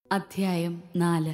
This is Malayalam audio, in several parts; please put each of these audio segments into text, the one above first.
അധ്യായം നാല്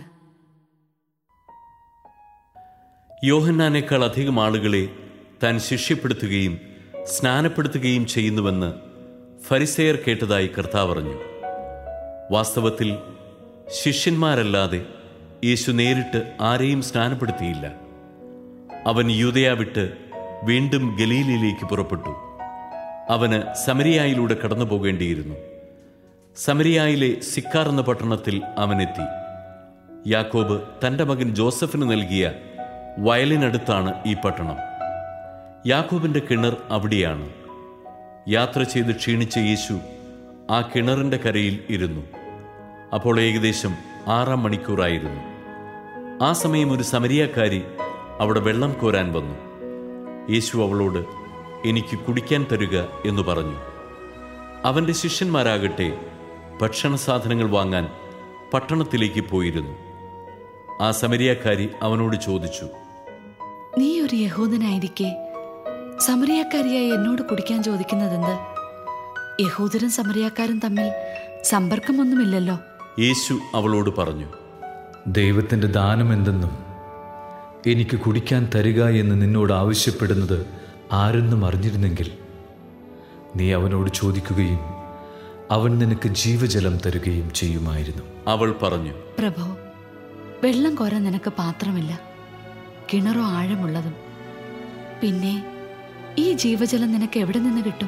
യോഹന്നാനേക്കാൾ അധികം ആളുകളെ താൻ ശിഷ്യപ്പെടുത്തുകയും സ്നാനപ്പെടുത്തുകയും ചെയ്യുന്നുവെന്ന് ഫരിസേയർ കേട്ടതായി കർത്താവ് പറഞ്ഞു വാസ്തവത്തിൽ ശിഷ്യന്മാരല്ലാതെ യേശു നേരിട്ട് ആരെയും സ്നാനപ്പെടുത്തിയില്ല അവൻ യൂതയ വിട്ട് വീണ്ടും ഗലീലയിലേക്ക് പുറപ്പെട്ടു അവന് സമരിയായിലൂടെ കടന്നു പോകേണ്ടിയിരുന്നു സമരിയായിലെ സിക്കാർ എന്ന പട്ടണത്തിൽ അവനെത്തി യാക്കോബ് തന്റെ മകൻ ജോസഫിന് നൽകിയ വയലിനടുത്താണ് ഈ പട്ടണം യാക്കോബിന്റെ കിണർ അവിടെയാണ് യാത്ര ചെയ്ത് ക്ഷീണിച്ച യേശു ആ കിണറിന്റെ കരയിൽ ഇരുന്നു അപ്പോൾ ഏകദേശം ആറാം മണിക്കൂറായിരുന്നു ആ സമയം ഒരു സമരിയാക്കാരി അവിടെ വെള്ളം കോരാൻ വന്നു യേശു അവളോട് എനിക്ക് കുടിക്കാൻ തരുക എന്ന് പറഞ്ഞു അവന്റെ ശിഷ്യന്മാരാകട്ടെ ഭക്ഷണ സാധനങ്ങൾ വാങ്ങാൻ പട്ടണത്തിലേക്ക് പോയിരുന്നു ആ സമരിയാക്കാരി അവനോട് ചോദിച്ചു നീ ഒരു യഹൂദനായിരിക്കെ സമറിയാക്കാരിയായി എന്നോട് കുടിക്കാൻ ചോദിക്കുന്നതെന്ത് യഹൂദരും സമറിയാക്കാരും തമ്മിൽ സമ്പർക്കമൊന്നുമില്ലല്ലോ യേശു അവളോട് പറഞ്ഞു ദൈവത്തിൻ്റെ ദാനം എന്തെന്നും എനിക്ക് കുടിക്കാൻ തരിക എന്ന് നിന്നോട് ആവശ്യപ്പെടുന്നത് ആരെന്നും അറിഞ്ഞിരുന്നെങ്കിൽ നീ അവനോട് ചോദിക്കുകയും അവൻ നിനക്ക് ജീവജലം തരുകയും ചെയ്യുമായിരുന്നു അവൾ പറഞ്ഞു പ്രഭു വെള്ളം കോരാൻ നിനക്ക് പാത്രമില്ല കിണറോ ആഴമുള്ളതും പിന്നെ ഈ ജീവജലം നിനക്ക് എവിടെ നിന്ന് കിട്ടും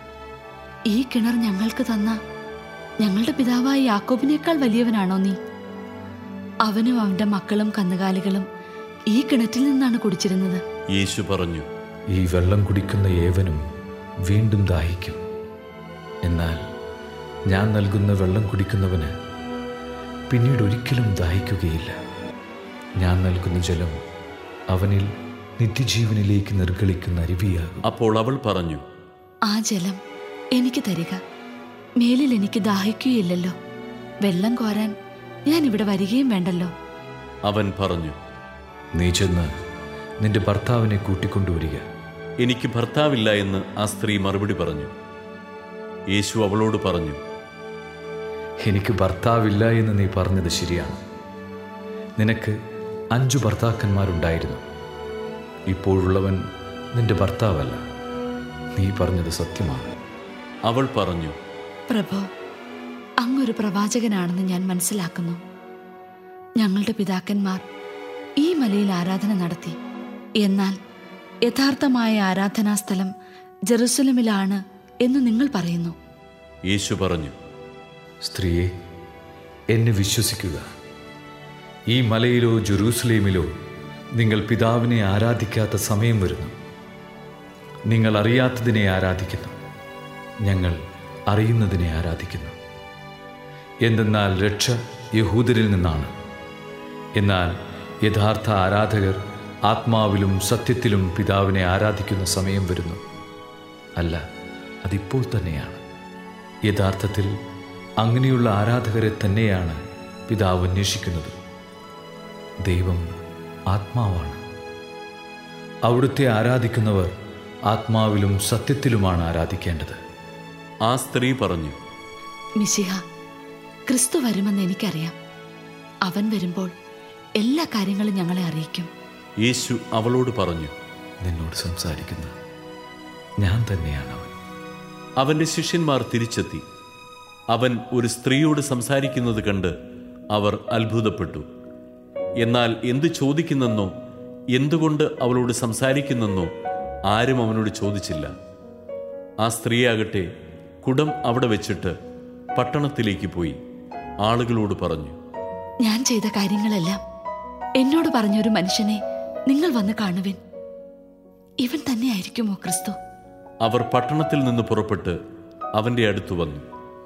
ഈ കിണർ ഞങ്ങൾക്ക് തന്ന ഞങ്ങളുടെ പിതാവായ യാക്കോബിനേക്കാൾ വലിയവനാണോ നീ അവനും അവന്റെ മക്കളും കന്നുകാലികളും ഈ കിണറ്റിൽ നിന്നാണ് കുടിച്ചിരുന്നത് യേശു പറഞ്ഞു ഈ വെള്ളം കുടിക്കുന്ന ഏവനും വീണ്ടും ദാഹിക്കും എന്നാൽ ഞാൻ നൽകുന്ന വെള്ളം കുടിക്കുന്നവന് പിന്നീട് ഒരിക്കലും ദാഹിക്കുകയില്ല ഞാൻ നൽകുന്ന ജലം അവനിൽ നിത്യജീവനിലേക്ക് നിർഗളിക്കുന്ന അരുവിയാകും അപ്പോൾ അവൾ പറഞ്ഞു ആ ജലം എനിക്ക് തരിക മേലിൽ എനിക്ക് ദാഹിക്കുകയില്ലല്ലോ വെള്ളം കോരാൻ ഞാൻ ഇവിടെ വരികയും വേണ്ടല്ലോ അവൻ പറഞ്ഞു നീ ചെന്ന് നിന്റെ ഭർത്താവിനെ കൂട്ടിക്കൊണ്ടുവരിക എനിക്ക് ഭർത്താവില്ല എന്ന് ആ സ്ത്രീ മറുപടി പറഞ്ഞു യേശു അവളോട് പറഞ്ഞു എനിക്ക് ഭർത്താവില്ല എന്ന് നീ പറഞ്ഞത് ശരിയാണ് നിനക്ക് അഞ്ചു ഭർത്താക്കന്മാരുണ്ടായിരുന്നു ഇപ്പോഴുള്ളവൻ നിന്റെ ഭർത്താവല്ല നീ പറഞ്ഞത് സത്യമാണ് അവൾ പറഞ്ഞു പ്രഭു അങ്ങൊരു പ്രവാചകനാണെന്ന് ഞാൻ മനസ്സിലാക്കുന്നു ഞങ്ങളുടെ പിതാക്കന്മാർ ഈ മലയിൽ ആരാധന നടത്തി എന്നാൽ യഥാർത്ഥമായ ആരാധനാസ്ഥലം ജെറുസലമിലാണ് എന്ന് നിങ്ങൾ പറയുന്നു യേശു പറഞ്ഞു സ്ത്രീയെ എന്നെ വിശ്വസിക്കുക ഈ മലയിലോ ജെറൂസലേമിലോ നിങ്ങൾ പിതാവിനെ ആരാധിക്കാത്ത സമയം വരുന്നു നിങ്ങൾ അറിയാത്തതിനെ ആരാധിക്കുന്നു ഞങ്ങൾ അറിയുന്നതിനെ ആരാധിക്കുന്നു എന്തെന്നാൽ രക്ഷ യഹൂദരിൽ നിന്നാണ് എന്നാൽ യഥാർത്ഥ ആരാധകർ ആത്മാവിലും സത്യത്തിലും പിതാവിനെ ആരാധിക്കുന്ന സമയം വരുന്നു അല്ല അതിപ്പോൾ തന്നെയാണ് യഥാർത്ഥത്തിൽ അങ്ങനെയുള്ള ആരാധകരെ തന്നെയാണ് പിതാവ് അന്വേഷിക്കുന്നത് ദൈവം ആത്മാവാണ് അവിടുത്തെ ആരാധിക്കുന്നവർ ആത്മാവിലും സത്യത്തിലുമാണ് ആരാധിക്കേണ്ടത് ആ സ്ത്രീ പറഞ്ഞു മിശിഹ ക്രിസ്തു വരുമെന്ന് എനിക്കറിയാം അവൻ വരുമ്പോൾ എല്ലാ കാര്യങ്ങളും ഞങ്ങളെ അറിയിക്കും യേശു അവളോട് പറഞ്ഞു നിന്നോട് സംസാരിക്കുന്ന ഞാൻ തന്നെയാണ് അവൻ അവന്റെ ശിഷ്യന്മാർ തിരിച്ചെത്തി അവൻ ഒരു സ്ത്രീയോട് സംസാരിക്കുന്നത് കണ്ട് അവർ അത്ഭുതപ്പെട്ടു എന്നാൽ എന്ത് ചോദിക്കുന്നെന്നോ എന്തുകൊണ്ട് അവളോട് സംസാരിക്കുന്നെന്നോ ആരും അവനോട് ചോദിച്ചില്ല ആ സ്ത്രീയാകട്ടെ കുടം അവിടെ വെച്ചിട്ട് പട്ടണത്തിലേക്ക് പോയി ആളുകളോട് പറഞ്ഞു ഞാൻ ചെയ്ത കാര്യങ്ങളെല്ലാം എന്നോട് പറഞ്ഞൊരു മനുഷ്യനെ നിങ്ങൾ വന്ന് കാണുവിൻ ഇവൻ തന്നെയായിരിക്കുമോ ക്രിസ്തു അവർ പട്ടണത്തിൽ നിന്ന് പുറപ്പെട്ട് അവന്റെ അടുത്തു വന്നു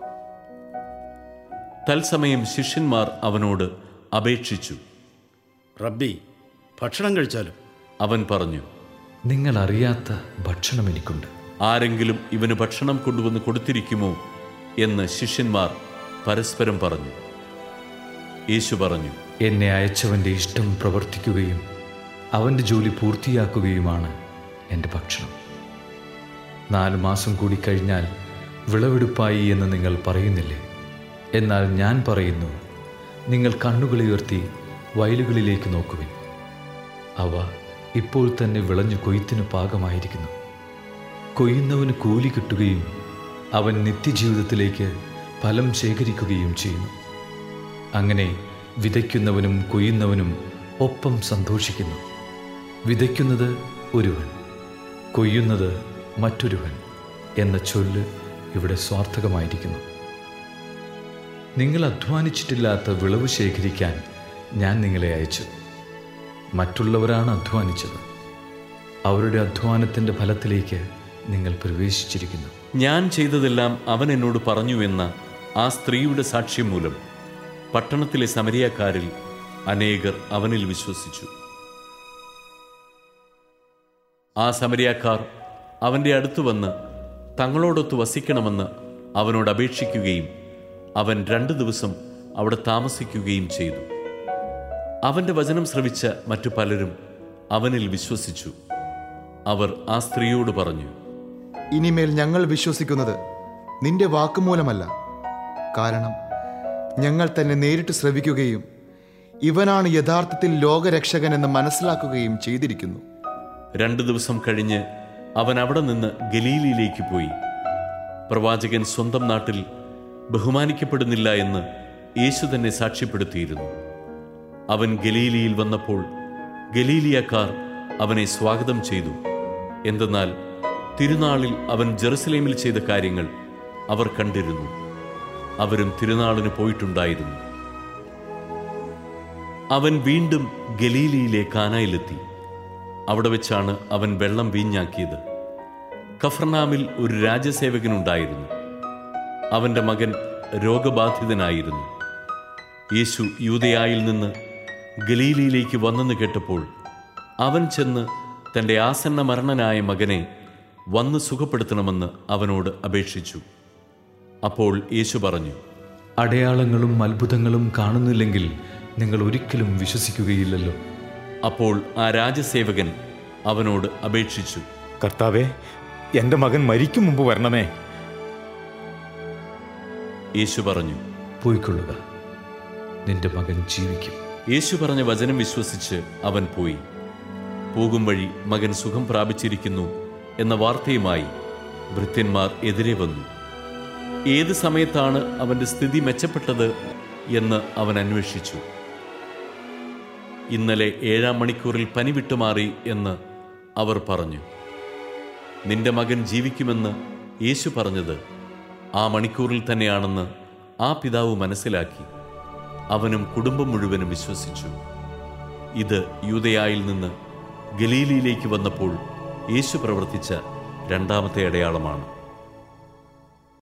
തത്സമയം ശിഷ്യന്മാർ അവനോട് അപേക്ഷിച്ചു റബ്ബി ഭക്ഷണം കഴിച്ചാലും അവൻ പറഞ്ഞു നിങ്ങൾ അറിയാത്ത ഭക്ഷണം എനിക്കുണ്ട് ആരെങ്കിലും ഇവന് ഭക്ഷണം കൊണ്ടുവന്ന് കൊടുത്തിരിക്കുമോ എന്ന് ശിഷ്യന്മാർ പരസ്പരം പറഞ്ഞു യേശു പറഞ്ഞു എന്നെ അയച്ചവൻ്റെ ഇഷ്ടം പ്രവർത്തിക്കുകയും അവൻ്റെ ജോലി പൂർത്തിയാക്കുകയുമാണ് എൻ്റെ ഭക്ഷണം നാല് മാസം കൂടി കഴിഞ്ഞാൽ വിളവെടുപ്പായി എന്ന് നിങ്ങൾ പറയുന്നില്ലേ എന്നാൽ ഞാൻ പറയുന്നു നിങ്ങൾ കണ്ണുകളുയർത്തി വയലുകളിലേക്ക് നോക്കുവിൻ അവ ഇപ്പോൾ തന്നെ വിളഞ്ഞു കൊയ്ത്തിന് പാകമായിരിക്കുന്നു കൊയ്യുന്നവന് കൂലി കിട്ടുകയും അവൻ നിത്യജീവിതത്തിലേക്ക് ഫലം ശേഖരിക്കുകയും ചെയ്യുന്നു അങ്ങനെ വിതയ്ക്കുന്നവനും കൊയ്യുന്നവനും ഒപ്പം സന്തോഷിക്കുന്നു വിതയ്ക്കുന്നത് ഒരുവൻ കൊയ്യുന്നത് മറ്റൊരുവൻ എന്ന ചൊല്ല് ഇവിടെ സ്വാർത്ഥകമായിരിക്കുന്നു നിങ്ങൾ അധ്വാനിച്ചിട്ടില്ലാത്ത വിളവ് ശേഖരിക്കാൻ ഞാൻ നിങ്ങളെ അയച്ചു മറ്റുള്ളവരാണ് അധ്വാനിച്ചത് അവരുടെ അധ്വാനത്തിൻ്റെ ഫലത്തിലേക്ക് നിങ്ങൾ പ്രവേശിച്ചിരിക്കുന്നു ഞാൻ ചെയ്തതെല്ലാം അവൻ എന്നോട് പറഞ്ഞു എന്ന ആ സ്ത്രീയുടെ സാക്ഷ്യം മൂലം പട്ടണത്തിലെ സമരിയാക്കാരിൽ അനേകർ അവനിൽ വിശ്വസിച്ചു ആ സമരിയാക്കാർ അവന്റെ അടുത്ത് വന്ന് തങ്ങളോടൊത്ത് വസിക്കണമെന്ന് അവനോട് അപേക്ഷിക്കുകയും അവൻ രണ്ടു ദിവസം അവിടെ താമസിക്കുകയും ചെയ്തു അവന്റെ വചനം ശ്രവിച്ച മറ്റു പലരും അവനിൽ വിശ്വസിച്ചു അവർ ആ സ്ത്രീയോട് പറഞ്ഞു ഇനിമേൽ ഞങ്ങൾ വിശ്വസിക്കുന്നത് നിന്റെ വാക്കുമൂലമല്ല കാരണം ഞങ്ങൾ തന്നെ നേരിട്ട് ശ്രവിക്കുകയും ഇവനാണ് യഥാർത്ഥത്തിൽ ലോകരക്ഷകനെന്ന് മനസ്സിലാക്കുകയും ചെയ്തിരിക്കുന്നു രണ്ടു ദിവസം കഴിഞ്ഞ് അവൻ അവിടെ നിന്ന് ഗലീലിയിലേക്ക് പോയി പ്രവാചകൻ സ്വന്തം നാട്ടിൽ ബഹുമാനിക്കപ്പെടുന്നില്ല എന്ന് യേശു തന്നെ സാക്ഷ്യപ്പെടുത്തിയിരുന്നു അവൻ ഗലീലിയിൽ വന്നപ്പോൾ ഗലീലിയക്കാർ അവനെ സ്വാഗതം ചെയ്തു എന്തെന്നാൽ തിരുനാളിൽ അവൻ ജെറുസലേമിൽ ചെയ്ത കാര്യങ്ങൾ അവർ കണ്ടിരുന്നു അവരും തിരുനാളിന് പോയിട്ടുണ്ടായിരുന്നു അവൻ വീണ്ടും ഗലീലിയിലെ കാനായിലെത്തി അവിടെ വെച്ചാണ് അവൻ വെള്ളം വീഞ്ഞാക്കിയത് കഫർനാമിൽ ഒരു രാജസേവകനുണ്ടായിരുന്നു അവന്റെ മകൻ രോഗബാധിതനായിരുന്നു യേശു യൂതയായിൽ നിന്ന് ഗലീലിയിലേക്ക് വന്നെന്ന് കേട്ടപ്പോൾ അവൻ ചെന്ന് തന്റെ ആസന്ന മരണനായ മകനെ വന്ന് സുഖപ്പെടുത്തണമെന്ന് അവനോട് അപേക്ഷിച്ചു അപ്പോൾ യേശു പറഞ്ഞു അടയാളങ്ങളും അത്ഭുതങ്ങളും കാണുന്നില്ലെങ്കിൽ നിങ്ങൾ ഒരിക്കലും വിശ്വസിക്കുകയില്ലല്ലോ അപ്പോൾ ആ രാജസേവകൻ അവനോട് അപേക്ഷിച്ചു കർത്താവെ എൻ്റെ മകൻ മരിക്കും മുമ്പ് വരണമേ യേശു പറഞ്ഞു പോയിക്കൊള്ളുക നിന്റെ മകൻ ജീവിക്കും യേശു പറഞ്ഞ വചനം വിശ്വസിച്ച് അവൻ പോയി പോകും വഴി മകൻ സുഖം പ്രാപിച്ചിരിക്കുന്നു എന്ന വാർത്തയുമായി ഭൃത്യന്മാർ എതിരെ വന്നു ഏത് സമയത്താണ് അവന്റെ സ്ഥിതി മെച്ചപ്പെട്ടത് എന്ന് അവൻ അന്വേഷിച്ചു ഇന്നലെ ഏഴാം മണിക്കൂറിൽ പനി വിട്ടുമാറി എന്ന് അവർ പറഞ്ഞു നിന്റെ മകൻ ജീവിക്കുമെന്ന് യേശു പറഞ്ഞത് ആ മണിക്കൂറിൽ തന്നെയാണെന്ന് ആ പിതാവ് മനസ്സിലാക്കി അവനും കുടുംബം മുഴുവനും വിശ്വസിച്ചു ഇത് യൂതയായിൽ നിന്ന് ഗലീലിയിലേക്ക് വന്നപ്പോൾ യേശു പ്രവർത്തിച്ച രണ്ടാമത്തെ അടയാളമാണ്